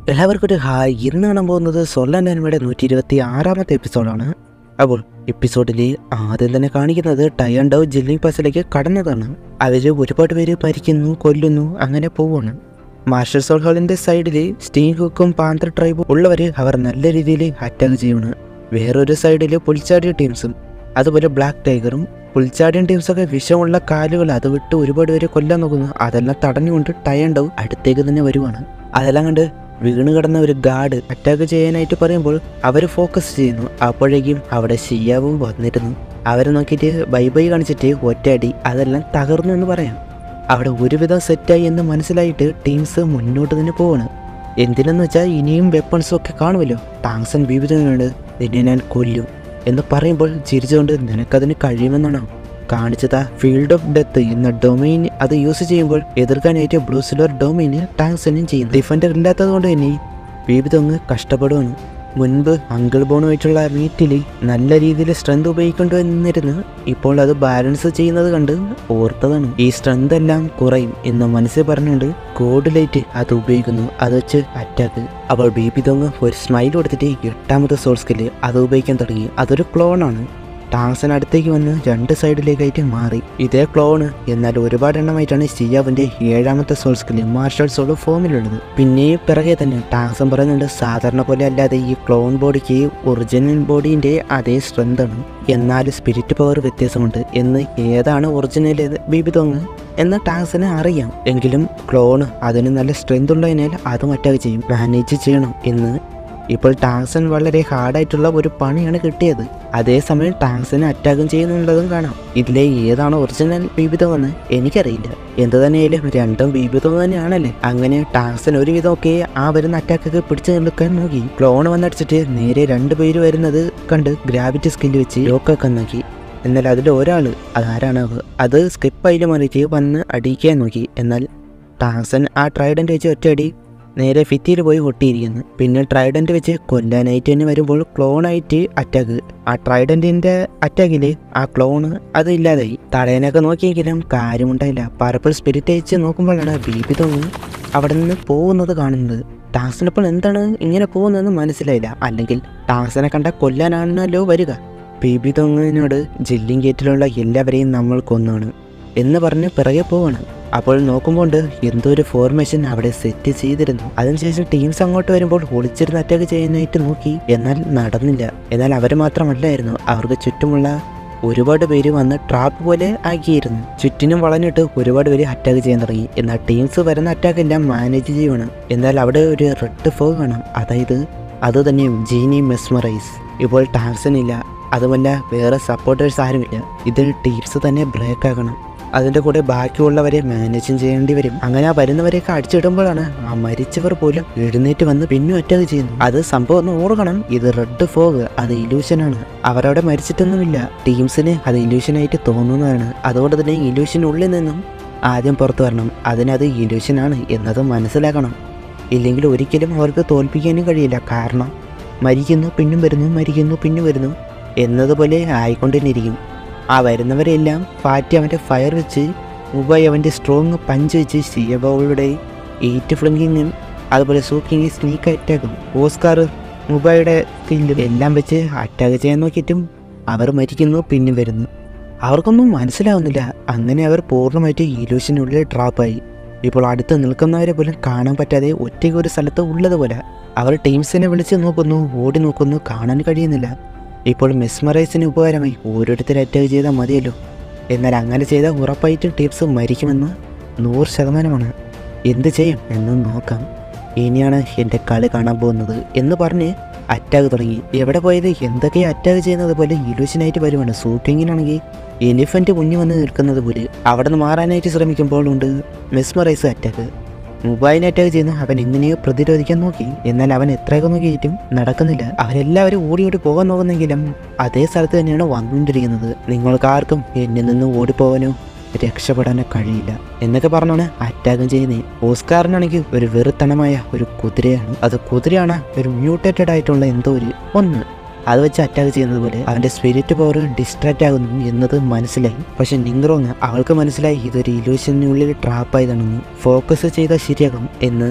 എല്ലാവർക്കും ഒരു ഹായ് ഇന്ന് കാണാൻ പോകുന്നത് സൊല്ലാൻ അനിമയുടെ നൂറ്റി ഇരുപത്തി ആറാമത്തെ എപ്പിസോഡാണ് അപ്പോൾ എപ്പിസോഡിൽ ആദ്യം തന്നെ കാണിക്കുന്നത് ടയൻഡോ ജില്ലിംഗ് പാസിലേക്ക് കടന്നതാണ് അവർ ഒരുപാട് പേര് മരിക്കുന്നു കൊല്ലുന്നു അങ്ങനെ പോവാണ് മാർഷൽ സോൾ ഹാളിൻ്റെ സൈഡിൽ സ്റ്റീൻ ഹുക്കും പാന്തർ ട്രൈബും ഉള്ളവർ അവർ നല്ല രീതിയിൽ അറ്റാക്ക് ചെയ്യുന്നു വേറൊരു സൈഡിൽ പുൽച്ചാടിയ ടീംസും അതുപോലെ ബ്ലാക്ക് ടൈഗറും പുൽച്ചാടിയൻ ടീംസൊക്കെ വിഷമുള്ള കാലുകൾ അത് വിട്ട് ഒരുപാട് പേര് കൊല്ലാൻ നോക്കുന്നു അതെല്ലാം തടഞ്ഞുകൊണ്ട് ടയൻഡോ അടുത്തേക്ക് തന്നെ വരുവാണ് അതെല്ലാം കണ്ട് വീണ് കിടന്ന ഒരു ഗാർഡ് അറ്റാക്ക് ചെയ്യാനായിട്ട് പറയുമ്പോൾ അവർ ഫോക്കസ് ചെയ്യുന്നു അപ്പോഴേക്കും അവിടെ ഷിയാവും വന്നിരുന്നു അവരെ നോക്കിയിട്ട് ബൈ ബൈ കാണിച്ചിട്ട് ഒറ്റയടി അതെല്ലാം തകർന്നു എന്ന് പറയാം അവിടെ ഒരുവിധം സെറ്റായി എന്ന് മനസ്സിലായിട്ട് ടീംസ് മുന്നോട്ട് തന്നെ പോവാണ് എന്തിനെന്ന് വെച്ചാൽ ഇനിയും വെപ്പൺസും ഒക്കെ കാണുമല്ലോ ടാങ്സൺ വിവിധങ്ങളുണ്ട് നിന്നെ ഞാൻ കൊല്ലും എന്ന് പറയുമ്പോൾ ചിരിച്ചുകൊണ്ട് നിനക്കതിന് കഴിയുമെന്നാണോ കാണിച്ചത് ഫീൽഡ് ഓഫ് ഡെത്ത് എന്ന ഡൊമൈൻ അത് യൂസ് ചെയ്യുമ്പോൾ എതിർക്കാനായിട്ട് ബ്ലൂ സിൽവർ ഡൊമൈന് ടാങ്സനും ചെയ്യുന്നു ഡിഫൻഡർ ഇല്ലാത്തത് കൊണ്ട് തന്നെ വിവിധങ്ങ് കഷ്ടപ്പെടുവാണ് മുൻപ് അങ്കിൾ ബോണുമായിട്ടുള്ള മീറ്റിൽ നല്ല രീതിയിൽ സ്ട്രെങ്ത് ഉപയോഗിക്കൊണ്ടു എന്നിരുന്നു ഇപ്പോൾ അത് ബാലൻസ് ചെയ്യുന്നത് കണ്ട് ഓർത്തതാണ് ഈ സ്ട്രെങ്ത് എല്ലാം കുറയും എന്ന് മനസ്സിൽ പറഞ്ഞുകൊണ്ട് കോഡ് ലൈറ്റ് അത് ഉപയോഗിക്കുന്നു അത് വെച്ച് അറ്റാക്ക് അപ്പോൾ ബേബി തൊങ്ങ് ഒരു സ്മൈൽ കൊടുത്തിട്ട് എട്ടാമത്തെ സോഴ്സ് സ്കില്ല് അത് ഉപയോഗിക്കാൻ തുടങ്ങി അതൊരു ക്ലോണാണ് ടാങ്സൻ അടുത്തേക്ക് വന്ന് രണ്ട് സൈഡിലേക്കായിട്ട് മാറി ഇതേ ക്ലോണ് എന്നാൽ ഒരുപാട് എണ്ണമായിട്ടാണ് സിയാവിന്റെ ഏഴാമത്തെ സോൾ സ്കില്ല് മാർഷൽ സോൾ ഫോമിലുള്ളത് പിന്നെയും പിറകെ തന്നെ ടാങ്സൻ പറയുന്നുണ്ട് സാധാരണ പോലെ അല്ലാതെ ഈ ക്ലോൺ ബോഡിക്ക് ഒറിജിനൽ ബോഡീന്റെ അതേ സ്ട്രെങ്ത് ആണ് എന്നാൽ സ്പിരിറ്റ് പവർ വ്യത്യാസമുണ്ട് എന്ന് ഏതാണ് ഒറിജിനൽ ബീബി തോങ്ങ് എന്ന് ടാങ്സിന് അറിയാം എങ്കിലും ക്ലോണ് അതിന് നല്ല സ്ട്രെങ്ത് ഉള്ളതിനാൽ അതും അറ്റാക്ക് ചെയ്യും മാനേജ് ചെയ്യണം എന്ന് ഇപ്പോൾ ടാങ്സൺ വളരെ ഹാർഡായിട്ടുള്ള ഒരു പണിയാണ് കിട്ടിയത് അതേസമയം ടാങ്സനെ അറ്റാക്കും ചെയ്യുന്നുള്ളതും കാണാം ഇതിലെ ഏതാണ് ഒറിജിനൽ ബീബിതമെന്ന് എനിക്കറിയില്ല എന്ത് തന്നെയായാലും രണ്ടും ബീബിതം തന്നെയാണല്ലേ അങ്ങനെ ടാങ്സൻ ഒരുവിധമൊക്കെ ആ വരുന്ന അറ്റാക്കൊക്കെ പിടിച്ചു നിൽക്കാൻ നോക്കി ക്ലോൺ വന്നടിച്ചിട്ട് നേരെ രണ്ടുപേര് വരുന്നത് കണ്ട് ഗ്രാവിറ്റി സ്കില്ല് വെച്ച് ലോക്കാക്കാൻ നോക്കി എന്നാൽ അതിൽ ഒരാൾ അതാരാണാവ് അത് സ്കിപ്പായിട്ട് മാറിയിട്ട് വന്ന് അടിക്കാൻ നോക്കി എന്നാൽ ടാങ്സൺ ആ ട്രൈഡൻ്റ് വെച്ച് ഒറ്റയടി നേരെ ഫിത്തിയിൽ പോയി ഒട്ടിയിരിക്കുന്നു പിന്നെ ട്രൈഡൻ്റ് വെച്ച് കൊല്ലാനായിട്ട് തന്നെ വരുമ്പോൾ ക്ലോണായിട്ട് അറ്റാക്ക് ആ ട്രൈഡൻറ്റിൻ്റെ അറ്റാക്കിൽ ആ ക്ലോണ് അത് ഇല്ലാതായി തടയാനൊക്കെ നോക്കിയെങ്കിലും കാര്യമുണ്ടായില്ല പർപ്പിൾ സ്പിരിറ്റ് അയച്ച് നോക്കുമ്പോഴാണ് ബീബി തോന്നി അവിടെ നിന്ന് പോകുന്നത് കാണുന്നത് ടാക്സിനപ്പോൾ എന്താണ് ഇങ്ങനെ പോകുന്നതെന്ന് മനസ്സിലായില്ല അല്ലെങ്കിൽ ടാക്സിനെ കണ്ട കൊല്ലാനാണല്ലോ വരിക ബീബി തൊങ്ങിനോട് ജില്ലിംഗ് ഗേറ്റിലുള്ള എല്ലാവരെയും നമ്മൾ കൊന്നാണ് എന്ന് പറഞ്ഞ് പിറകെ പോവാണ് അപ്പോൾ നോക്കുമ്പോൾ എന്തോ ഒരു ഫോർമേഷൻ അവിടെ സെറ്റ് ചെയ്തിരുന്നു അതിനുശേഷം ടീംസ് അങ്ങോട്ട് വരുമ്പോൾ ഒളിച്ചിരുന്ന് അറ്റാക്ക് ചെയ്യാനായിട്ട് നോക്കി എന്നാൽ നടന്നില്ല എന്നാൽ അവർ മാത്രമല്ലായിരുന്നു അവർക്ക് ചുറ്റുമുള്ള ഒരുപാട് പേര് വന്ന് ട്രാപ്പ് പോലെ ആക്കിയിരുന്നു ചുറ്റിനും വളഞ്ഞിട്ട് ഒരുപാട് പേര് അറ്റാക്ക് ചെയ്യാൻ തുടങ്ങി എന്നാൽ ടീംസ് വരുന്ന അറ്റാക്ക് എല്ലാം മാനേജ് ചെയ്യണം എന്നാൽ അവിടെ ഒരു റെഡ് ഫോഗ് കാണാം അതായത് അത് തന്നെ ജീനി മെസ്മറൈസ് ഇപ്പോൾ ടാക്സൺ ഇല്ല അതുമല്ല വേറെ സപ്പോർട്ടേഴ്സ് ആരുമില്ല ഇതിൽ ടീംസ് തന്നെ ബ്രേക്ക് ആകണം അതിൻ്റെ കൂടെ ബാക്കിയുള്ളവരെ മാനേജും ചെയ്യേണ്ടി വരും അങ്ങനെ ആ വരുന്നവരെയൊക്കെ അടിച്ചിടുമ്പോഴാണ് ആ മരിച്ചവർ പോലും എഴുന്നേറ്റ് വന്ന് പിന്നെ അറ്റാക്ക് ചെയ്യുന്നു അത് സംഭവം ഒന്ന് ഓർക്കണം ഇത് റെഡ് ഫോഗ് അത് ഇലൂഷനാണ് അവരവിടെ മരിച്ചിട്ടൊന്നുമില്ല ടീംസിന് അത് ഇലൂഷനായിട്ട് തോന്നുന്നതാണ് അതുകൊണ്ട് തന്നെ ഇലൂഷനുള്ളിൽ നിന്നും ആദ്യം പുറത്തു വരണം അതിനത് ഇലൂഷനാണ് എന്നത് മനസ്സിലാക്കണം ഇല്ലെങ്കിൽ ഒരിക്കലും അവർക്ക് തോൽപ്പിക്കാനും കഴിയില്ല കാരണം മരിക്കുന്നു പിന്നും വരുന്നു മരിക്കുന്നു പിന്നും വരുന്നു എന്നതുപോലെ ആയിക്കൊണ്ടിരിക്കും ആ വരുന്നവരെല്ലാം ഫാറ്റി അവൻ്റെ ഫയർ വെച്ച് മുബായ് അവൻ്റെ സ്ട്രോങ് പഞ്ച് വെച്ച് സിയബോളുടെ എയ്റ്റ് ഫ്ലിങ്കിങ്ങും അതുപോലെ സൂക്കിങ് സ്നീക്ക് അറ്റാക്കും ഓസ്കാർ മുബായുടെ സ്കില്ലും എല്ലാം വെച്ച് അറ്റാക്ക് ചെയ്യാൻ നോക്കിയിട്ടും അവർ മരിക്കുന്നു പിന്നെ വരുന്നു അവർക്കൊന്നും മനസ്സിലാവുന്നില്ല അങ്ങനെ അവർ പൂർണ്ണമായിട്ട് ഇലൂഷനുള്ളിൽ ട്രാപ്പായി ഇപ്പോൾ അടുത്ത് നിൽക്കുന്നവരെ പോലും കാണാൻ പറ്റാതെ ഒറ്റയ്ക്ക് ഒരു സ്ഥലത്ത് ഉള്ളതുപോലെ അവർ ടീംസിനെ വിളിച്ച് നോക്കുന്നു ഓടി നോക്കുന്നു കാണാൻ കഴിയുന്നില്ല ഇപ്പോൾ മെസ്മറൈസിന് ഉപകാരമായി ഓരോരുത്തർ അറ്റാക്ക് ചെയ്താൽ മതിയല്ലോ എന്നാൽ അങ്ങനെ ചെയ്താൽ ഉറപ്പായിട്ടും ടീംസ് മരിക്കുമെന്ന് നൂറ് ശതമാനമാണ് എന്ത് ചെയ്യും എന്ന് നോക്കാം ഇനിയാണ് എൻ്റെ കളി കാണാൻ പോകുന്നത് എന്ന് പറഞ്ഞ് അറ്റാക്ക് തുടങ്ങി എവിടെ പോയത് എന്തൊക്കെ അറ്റാക്ക് ചെയ്യുന്നത് പോലെ ഇലൂഷനായിട്ട് വരുവാണ് ഷൂട്ടിങ്ങിനാണെങ്കിൽ എലിഫൻറ്റ് മുന്നിൽ വന്ന് നിൽക്കുന്നത് പോലെ അവിടെ നിന്ന് മാറാനായിട്ട് ശ്രമിക്കുമ്പോൾ ഉണ്ട് മെസ്മറൈസ് അറ്റാക്ക് മൊബൈൽ അറ്റാക്ക് ചെയ്യുന്ന അവൻ എങ്ങനെയോ പ്രതിരോധിക്കാൻ നോക്കി എന്നാൽ അവൻ എത്രയൊക്കെ നോക്കിയിട്ടും നടക്കുന്നില്ല അവരെല്ലാവരും ഓടി ഓടി പോകാൻ നോക്കുന്നെങ്കിലും അതേ സ്ഥലത്ത് തന്നെയാണ് വന്നുകൊണ്ടിരിക്കുന്നത് നിങ്ങൾക്ക് ആർക്കും എന്നിൽ നിന്ന് ഓടിപ്പോവാനോ രക്ഷപ്പെടാനോ കഴിയില്ല എന്നൊക്കെ പറഞ്ഞാണ് അറ്റാക്കും ചെയ്യുന്നത് ഓസ്കാറിനാണെങ്കിൽ ഒരു വെറുത്തണമായ ഒരു കുതിരയാണ് അത് കുതിരയാണ് ഒരു മ്യൂട്ടേറ്റഡ് ആയിട്ടുള്ള എന്തോ ഒരു ഒന്ന് അത് വെച്ച് അറ്റാക്ക് ചെയ്യുന്നത് പോലെ അവന്റെ സ്പിരിറ്റ് പവർ ഡിസ്ട്രാക്റ്റ് ആകുന്നു എന്നത് മനസ്സിലായി പക്ഷെ നിങ്റോങ് അവൾക്ക് മനസ്സിലായി ഇതൊരു ഇലൂഷനുള്ളിൽ ട്രാപ്പായതാണെന്ന് ഫോക്കസ് ചെയ്താൽ ശരിയാകും എന്ന്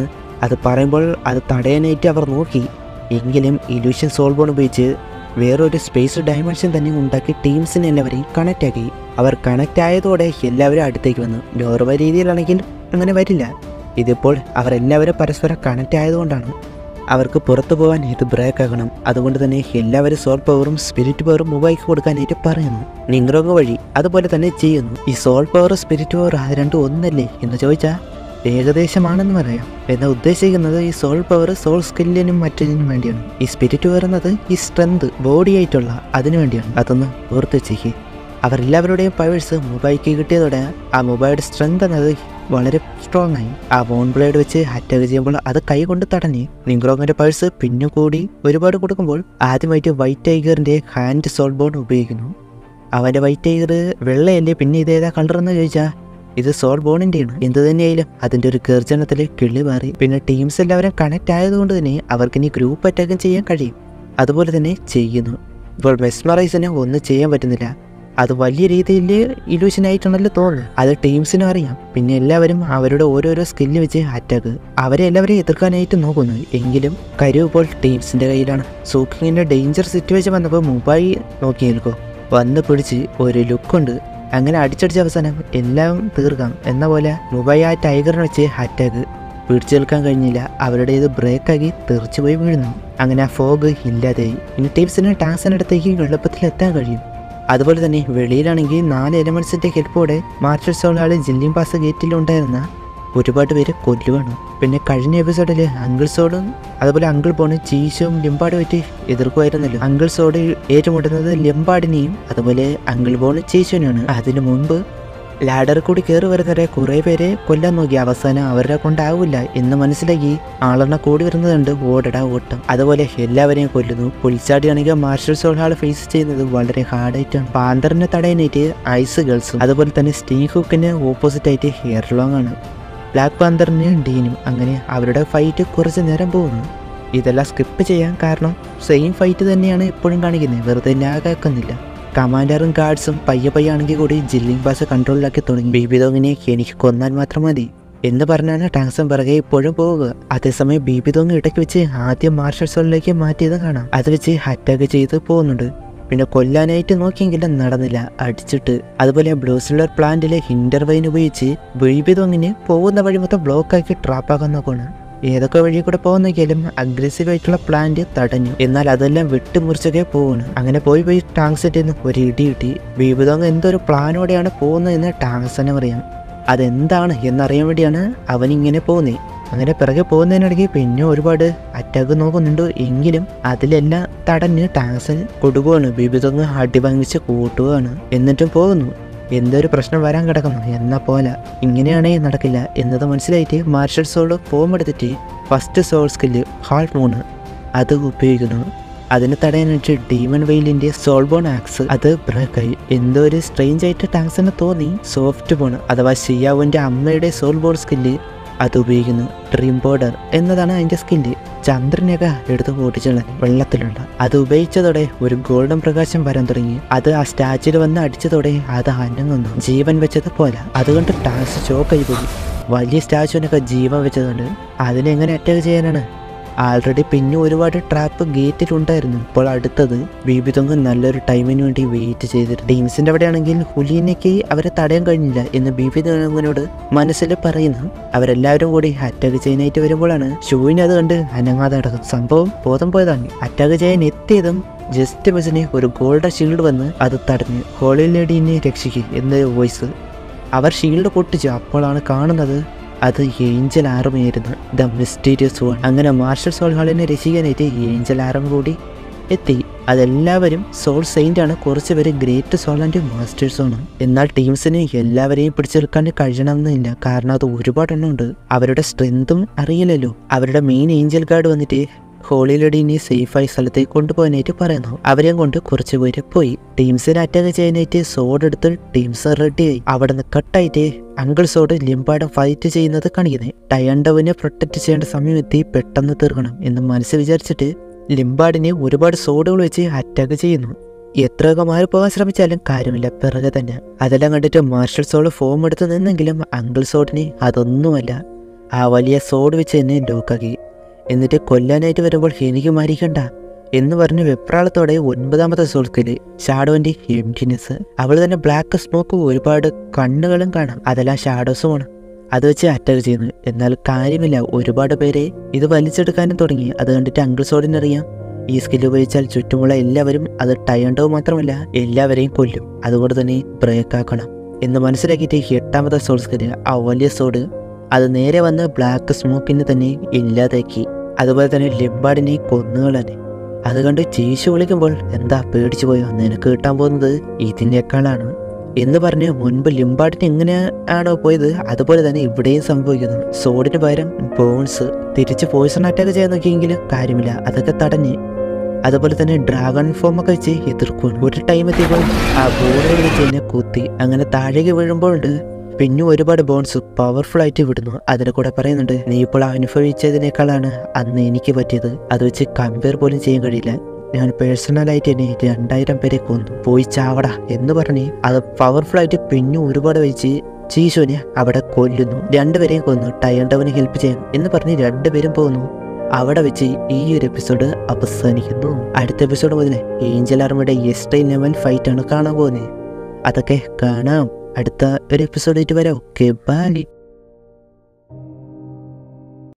അത് പറയുമ്പോൾ അത് തടയാനായിട്ട് അവർ നോക്കി എങ്കിലും ഇലൂഷൻ സോൾബോൺ ഉപയോഗിച്ച് വേറൊരു സ്പേസ് ഡയമെൻഷൻ തന്നെ ഉണ്ടാക്കി ടീംസിനെ എല്ലാവരെയും കണക്റ്റ് ആക്കി അവർ കണക്റ്റ് ആയതോടെ എല്ലാവരും അടുത്തേക്ക് വന്നു നോർമൽ രീതിയിലാണെങ്കിൽ അങ്ങനെ വരില്ല ഇതിപ്പോൾ അവർ എല്ലാവരും പരസ്പരം കണക്റ്റ് ആയതുകൊണ്ടാണ് അവർക്ക് പുറത്തു പോകാൻ ഇത് ബ്രേക്ക് ആകണം അതുകൊണ്ട് തന്നെ എല്ലാവരും സോൾ പവറും സ്പിരിറ്റ് പവറും മൊബൈൽക്ക് കൊടുക്കാനായിട്ട് പറയുന്നു നിങ്റോങ് വഴി അതുപോലെ തന്നെ ചെയ്യുന്നു ഈ സോൾ പവർ സ്പിരിറ്റ് പവർ അത് രണ്ടും ഒന്നല്ലേ എന്ന് ചോദിച്ചാൽ ഏകദേശമാണെന്ന് പറയാം എന്നാൽ ഉദ്ദേശിക്കുന്നത് ഈ സോൾ പവർ സോൾ സ്കില്ലിനും മറ്റതിനും വേണ്ടിയാണ് ഈ സ്പിരിറ്റ് പവർ എന്നത് ഈ സ്ട്രെങ്ത് ബോഡി ആയിട്ടുള്ള അതിനു വേണ്ടിയാണ് അതൊന്ന് ഓർത്ത് വെച്ചേക്ക് അവരെല്ലാവരുടെയും പവേഴ്സ് മൊബൈൽക്ക് കിട്ടിയതോടെ ആ മൊബൈലിന്റെ സ്ട്രെങ്ത് എന്നത് വളരെ സ്ട്രോങ് ആയി ആ ബോൺ ബ്ലേഡ് വെച്ച് അറ്റാക്ക് ചെയ്യുമ്പോൾ അത് കൈ കൊണ്ട് തടഞ്ഞ് നിങ്ക്രോങ്ങിന്റെ പൾസ് പിന്നെ കൂടി ഒരുപാട് കൊടുക്കുമ്പോൾ ആദ്യമായിട്ട് വൈറ്റ് ടൈഗറിന്റെ ഹാൻഡ് സോൾ ബോൺ ഉപയോഗിക്കുന്നു അവന്റെ വൈറ്റ് ടൈഗർ വെള്ളയല്ലേ പിന്നെ ഇതേതാ കളർ എന്ന് ചോദിച്ചാൽ ഇത് സോൾ ബോണിന്റെയാണ് എന്ത് തന്നെയായാലും അതിന്റെ ഒരു ഗർജനത്തിൽ കിളി മാറി പിന്നെ ടീംസ് എല്ലാവരും കണക്ട് ആയതുകൊണ്ട് തന്നെ അവർക്ക് ഇനി ഗ്രൂപ്പ് അറ്റാക്കും ചെയ്യാൻ കഴിയും അതുപോലെ തന്നെ ചെയ്യുന്നു ഇപ്പോൾ മെസ്മറൈസിന് ഒന്നും ചെയ്യാൻ പറ്റുന്നില്ല അത് വലിയ രീതിയിൽ ഇലൂഷൻ ആയിട്ടാണല്ലോ തോന്നുന്നത് അത് ടീംസിനും അറിയാം പിന്നെ എല്ലാവരും അവരുടെ ഓരോരോ സ്കില്ല് വെച്ച് അറ്റാക്ക് അവരെ എല്ലാവരെയും എതിർക്കാനായിട്ട് നോക്കുന്നു എങ്കിലും കരു ഇപ്പോൾ ടീംസിന്റെ കയ്യിലാണ് സൂക്കിങ്ങിന്റെ ഡേഞ്ചർ സിറ്റുവേഷൻ വന്നപ്പോൾ മുംബൈ നോക്കി നിൽക്കോ വന്ന് പിടിച്ച് ഒരു ലുക്കുണ്ട് അങ്ങനെ അടിച്ചടിച്ച അവസാനം എല്ലാം തീർക്കാം എന്ന പോലെ മുംബൈ ആ ടൈഗറിനെ വെച്ച് അറ്റാക്ക് പിടിച്ചു നിൽക്കാൻ കഴിഞ്ഞില്ല അവരുടെ ഇത് ബ്രേക്കാക്കി തെറിച്ചു പോയി വീഴുന്നു അങ്ങനെ ആ ഫോഗ് ഇല്ലാതെയായി ഇനി ടീംസിന് ടാക്സിനടുത്തേക്ക് എളുപ്പത്തിൽ എത്താൻ കഴിയും അതുപോലെ തന്നെ വെളിയിലാണെങ്കിൽ നാല് എലമെന്റ്സിന്റെ ഹെൽപ്പോടെ മാർഷൽ സോളാളി ജില്ലിംഗ് പാസ് ഗേറ്റിലുണ്ടായിരുന്ന ഒരുപാട് പേര് കൊല്ലുവാണ് പിന്നെ കഴിഞ്ഞ എപ്പിസോഡിൽ അങ്കിൾ സോഡും അതുപോലെ അങ്കിൾ ബോണും ചീശും ലിംബാഡുമായിട്ട് എതിർക്കുമായിരുന്നല്ലോ അങ്കിൾ സോഡ് ഏറ്റുമുട്ടുന്നത് ലിംബാഡിനെയും അതുപോലെ അങ്കിൾ ബോണും ചീശുവിനാണ് അതിനു മുൻപ് ലാഡർ കൂടി കയറി വരുന്നവരെ കുറേ പേരെ കൊല്ലാൻ നോക്കി അവസാനം അവരെ കൊണ്ടാവില്ല എന്ന് മനസ്സിലാക്കി ആളെണ്ണ കൂടി വരുന്നതുണ്ട് ഓടടാ ഓട്ടം അതുപോലെ എല്ലാവരെയും കൊല്ലുന്നു പുൽച്ചാടിയാണെങ്കിൽ മാർഷൽ സോൾ ഹാൾ ഫേസ് ചെയ്യുന്നത് വളരെ ഹാർഡായിട്ടാണ് പാന്തറിനെ തടയാനായിട്ട് ഐസ് ഗേൾസും അതുപോലെ തന്നെ സ്റ്റീ ഹുക്കിന് ഓപ്പോസിറ്റ് ആയിട്ട് ഹെയർ ലോങ് ആണ് ബ്ലാക്ക് പാന്തറിന് ഡീനും അങ്ങനെ അവരുടെ ഫൈറ്റ് കുറച്ച് നേരം പോകുന്നു ഇതെല്ലാം സ്കിപ്പ് ചെയ്യാൻ കാരണം സെയിം ഫൈറ്റ് തന്നെയാണ് ഇപ്പോഴും കാണിക്കുന്നത് വെറുതെ ലാഗാക്കുന്നില്ല കമാൻഡറും ഗാർഡ്സും പയ്യെ പയ്യെ ആണെങ്കിൽ കൂടി ജില്ലിംഗ് ബാസ് കൺട്രോളിലാക്കി തുടങ്ങി ബീബി ദോങ്ങിനെ എനിക്ക് കൊന്നാൽ മാത്രം മതി എന്ന് പറഞ്ഞാണ് ടാങ്സം പിറകെ ഇപ്പോഴും പോവുക അതേസമയം ബീബി ദോങ് ഇടയ്ക്ക് വെച്ച് ആദ്യം മാർഷൽ സോളിലേക്ക് മാറ്റിയത് കാണാം അത് വെച്ച് അറ്റാക്ക് ചെയ്ത് പോകുന്നുണ്ട് പിന്നെ കൊല്ലാനായിട്ട് നോക്കിയെങ്കിലും നടന്നില്ല അടിച്ചിട്ട് അതുപോലെ ബ്ലൂസിലർ പ്ലാന്റിലെ ഹിൻഡർവൈൻ ഉപയോഗിച്ച് ബീബി ദോങ്ങിന് പോകുന്ന വഴി മൊത്തം ബ്ലോക്കാക്കി ട്രാപ്പാക്കാൻ നോക്കുകയാണ് ഏതൊക്കെ വഴി കൂടെ പോകുന്നെങ്കിലും അഗ്രസീവ് ആയിട്ടുള്ള പ്ലാന്റ് തടഞ്ഞു എന്നാൽ അതെല്ലാം വെട്ടിമുറിച്ചൊക്കെ പോകുന്നു അങ്ങനെ പോയി പോയി ടാങ്സിറ്റിൽ നിന്ന് ഒരു ഇടി കിട്ടി ബീബിതോങ് എന്തൊരു പ്ലാനോടെയാണ് പോകുന്നതെന്ന് ടാങ്സനെ അറിയാം അതെന്താണ് എന്നറിയാൻ വേണ്ടിയാണ് അവനിങ്ങനെ പോകുന്നത് അങ്ങനെ പിറകെ പോകുന്നതിനിടയ്ക്ക് പിന്നെ ഒരുപാട് അറ്റാക്ക് നോക്കുന്നുണ്ട് എങ്കിലും അതിലെല്ലാം തടഞ്ഞ് ടാങ്സൻ കൊടുക്കുകയാണ് ബീബിതോങ് അടി വാങ്ങിച്ച് കൂട്ടുകയാണ് എന്നിട്ടും പോകുന്നു എന്തൊരു പ്രശ്നം വരാൻ കിടക്കുന്നു എന്ന പോലെ ഇങ്ങനെയാണേ നടക്കില്ല എന്നത് മനസ്സിലായിട്ട് മാർഷൽ സോൾ ഫോം എടുത്തിട്ട് ഫസ്റ്റ് സോൾ സ്കില്ല് ഹാൾ മൂന്ന് അത് ഉപയോഗിക്കുന്നു അതിന് തടയാനായിട്ട് ഡീമൺ വെയിലിന്റെ സോൾബോൺ ആക്സ് അത് ബ്രേക്കായി എന്തോ ഒരു സ്ട്രേഞ്ച് ആയിട്ട് ടാങ്സിന് തോന്നി സോഫ്റ്റ് ബോൺ അഥവാ ഷിയാവുന്റെ അമ്മയുടെ സോൾബോൺ സ്കില്ല് അത് ഉപയോഗിക്കുന്നു ഡ്രീം ബോർഡർ എന്നതാണ് അതിന്റെ സ്കില്ല് ചന്ദ്രനെയൊക്കെ എടുത്ത് പൊട്ടിച്ചുള്ള വെള്ളത്തിലുള്ള അത് ഉപയോഗിച്ചതോടെ ഒരു ഗോൾഡൻ പ്രകാശം വരാൻ തുടങ്ങി അത് ആ സ്റ്റാച്ചുവിൽ വന്ന് അടിച്ചതോടെ അത് അനങ്ങുന്നു ജീവൻ വെച്ചത് പോലെ അതുകൊണ്ട് ടാസ് ഷോക്കായി പോയി വലിയ സ്റ്റാച്ചുവിനൊക്കെ ജീവൻ വെച്ചതുകൊണ്ട് അതിനെങ്ങനെ അറ്റാക്ക് ചെയ്യാനാണ് ആൾറെഡി പിന്നെ ഒരുപാട് ട്രാപ്പ് ഗേറ്റിലുണ്ടായിരുന്നു ഇപ്പോൾ അടുത്തത് ബീബിതൊങ്ക് നല്ലൊരു ടൈമിന് വേണ്ടി വെയിറ്റ് ചെയ്തിട്ട് ടീംസിന്റെ അവിടെയാണെങ്കിൽ ഹുലീനയ്ക്ക് അവരെ തടയാൻ കഴിഞ്ഞില്ല എന്ന് ബീബിതൊങ്കിനോട് മനസ്സിൽ പറയുന്നു അവരെല്ലാവരും കൂടി അറ്റാക്ക് ചെയ്യാനായിട്ട് വരുമ്പോഴാണ് ഷൂവിനെ അത് കണ്ട് അനങ്ങാതെ നടക്കും സംഭവം ബോധം പോയതാണ് അറ്റാക്ക് ചെയ്യാൻ എത്തിയതും ജസ്റ്റ് മിസിന് ഒരു ഗോൾഡൻ ഷീൽഡ് വന്ന് അത് തടഞ്ഞ് ഹോളി ലേഡീനെ രക്ഷിക്കുക എന്നൊരു വോയിസ് അവർ ഷീൽഡ് പൊട്ടിച്ചു അപ്പോഴാണ് കാണുന്നത് അത് ഏഞ്ചൽ ആർമിയായിരുന്നു ദ മിസ്റ്റീരിയസ് വൺ അങ്ങനെ മാർഷൽ സോൾ ഹാളിനെ രക്ഷിക്കാനായിട്ട് ഏഞ്ചൽ ആർമി കൂടി എത്തി അതെല്ലാവരും സോൾ സെയിന്റ് ആണ് കുറച്ച് പേര് ഗ്രേറ്റ് സോൾ ആൻഡ് മാസ്റ്റേഴ്സും ആണ് എന്നാൽ ടീംസിന് എല്ലാവരെയും പിടിച്ചെടുക്കാൻ കഴിയണമെന്നില്ല കാരണം അത് ഒരുപാട് എണ്ണം ഉണ്ട് അവരുടെ സ്ട്രെങ്തും അറിയില്ലല്ലോ അവരുടെ മെയിൻ ഏഞ്ചൽ ഗാർഡ് വന്നിട്ട് ഹോളി ലേഡീനെ സേഫായ സ്ഥലത്തേക്ക് കൊണ്ടുപോകാനായിട്ട് പറയുന്നു അവരെയും കൊണ്ട് കുറച്ച് പേര് പോയി ടീംസിനെ അറ്റാക്ക് ചെയ്യാനായിട്ട് സോഡ് എടുത്ത് ടീംസ് റെഡിയായി അവിടെ നിന്ന് കട്ടായിട്ട് അങ്കിൾ സോഡ് ലിംബാഡം ഫൈറ്റ് ചെയ്യുന്നത് കാണിക്കുന്നത് ടയണ്ടവിനെ പ്രൊട്ടക്ട് ചെയ്യേണ്ട സമയം എത്തി പെട്ടെന്ന് തീർക്കണം എന്ന് മനസ്സിൽ വിചാരിച്ചിട്ട് ലിംബാഡിനെ ഒരുപാട് സോഡുകൾ വെച്ച് അറ്റാക്ക് ചെയ്യുന്നു എത്രയൊക്കെ മാറി പോകാൻ ശ്രമിച്ചാലും കാര്യമില്ല പിറകെ തന്നെ അതെല്ലാം കണ്ടിട്ട് മാർഷൽ സോള് ഫോം എടുത്ത് നിന്നെങ്കിലും അങ്കിൾ സോഡിന് അതൊന്നുമല്ല ആ വലിയ സോഡ് വെച്ച് എന്നെ ലോക്കാക്കി എന്നിട്ട് കൊല്ലാനായിട്ട് വരുമ്പോൾ എനിക്ക് മരിക്കണ്ട എന്ന് പറഞ്ഞ് വെപ്രാളത്തോടെ ഒൻപതാമത്തെ സോൾക്കില് ഷാഡോന്റെ എംറ്റിനെസ് അവൾ തന്നെ ബ്ലാക്ക് സ്മോക്ക് ഒരുപാട് കണ്ണുകളും കാണാം അതെല്ലാം ഷാഡോസുമാണ് അത് വെച്ച് അറ്റാക്ക് ചെയ്യുന്നു എന്നാൽ കാര്യമില്ല ഒരുപാട് പേരെ ഇത് വലിച്ചെടുക്കാനും തുടങ്ങി അത് കണ്ടിട്ട് അങ്കിൾ സോഡിനറിയാം ഈ സ്കിൽ ഉപയോഗിച്ചാൽ ചുറ്റുമുള്ള എല്ലാവരും അത് ടയണ്ടോ മാത്രമല്ല എല്ലാവരെയും കൊല്ലും അതുകൊണ്ട് തന്നെ ബ്രേക്ക് ആക്കണം എന്ന് മനസ്സിലാക്കിയിട്ട് എട്ടാമത്തെ സോൾ സ്കില് ആ വലിയ സോഡ് അത് നേരെ വന്ന് ബ്ലാക്ക് സ്മോക്കിനെ തന്നെ ഇല്ലാതാക്കി അതുപോലെ തന്നെ ലിംബാഡിനെ കൊന്നുകളാണ് അത് കണ്ട് ചീശു വിളിക്കുമ്പോൾ എന്താ പേടിച്ചു പോയോ നിനക്ക് കിട്ടാൻ പോകുന്നത് ഇതിനേക്കാളാണ് എന്ന് പറഞ്ഞ് മുൻപ് ലിംബാഡിന് എങ്ങനെയാണോ പോയത് അതുപോലെ തന്നെ ഇവിടെയും സംഭവിക്കുന്നു സോഡിന് പകരം ബോൺസ് തിരിച്ച് പോയിസൺ അറ്റാക്ക് ചെയ്യാൻ നോക്കിയെങ്കിലും കാര്യമില്ല അതൊക്കെ തടഞ്ഞ് അതുപോലെ തന്നെ ഡ്രാഗൺ ഫോം ഒക്കെ വെച്ച് എതിർക്കുകയാണ് ഒരു ടൈം എത്തിയപ്പോൾ ആ ബോർഡിൽ വെച്ച് എന്നെ കുത്തി അങ്ങനെ താഴേക്ക് വീഴുമ്പോഴുണ്ട് പിന്നെ ഒരുപാട് ബോൺസ് പവർഫുൾ ആയിട്ട് വിടുന്നു അതിന് കൂടെ പറയുന്നുണ്ട് നീ ഇപ്പോൾ അനുഭവിച്ചതിനേക്കാളാണ് അന്ന് എനിക്ക് പറ്റിയത് അത് വെച്ച് കമ്പയർ പോലും ചെയ്യാൻ കഴിയില്ല ഞാൻ പേഴ്സണലായിട്ട് എന്നെ രണ്ടായിരം പേരെ കൊന്നു പോയി ചാവടാ എന്ന് പറഞ്ഞ് അത് പവർഫുൾ ആയിട്ട് പിന്നെ ഒരുപാട് വെച്ച് ചീശോനെ അവിടെ കൊല്ലുന്നു രണ്ടുപേരെയും കൊന്നു ടയർഡവനെ ഹെൽപ്പ് ചെയ്യാൻ എന്ന് പറഞ്ഞ് രണ്ടുപേരും പോകുന്നു അവിടെ വെച്ച് ഈ ഒരു എപ്പിസോഡ് അവസാനിക്കുന്നു അടുത്ത എപ്പിസോഡ് മുതൽ ഏഞ്ചൽ ആർമിയുടെ എസ്റ്റൈ ലെവൽ ഫൈറ്റ് ആണ് കാണാൻ പോകുന്നത് അതൊക്കെ കാണാം അടുത്ത ഒരു എപ്പിസോഡായിട്ട് വരാം ഓക്കെ ബൈ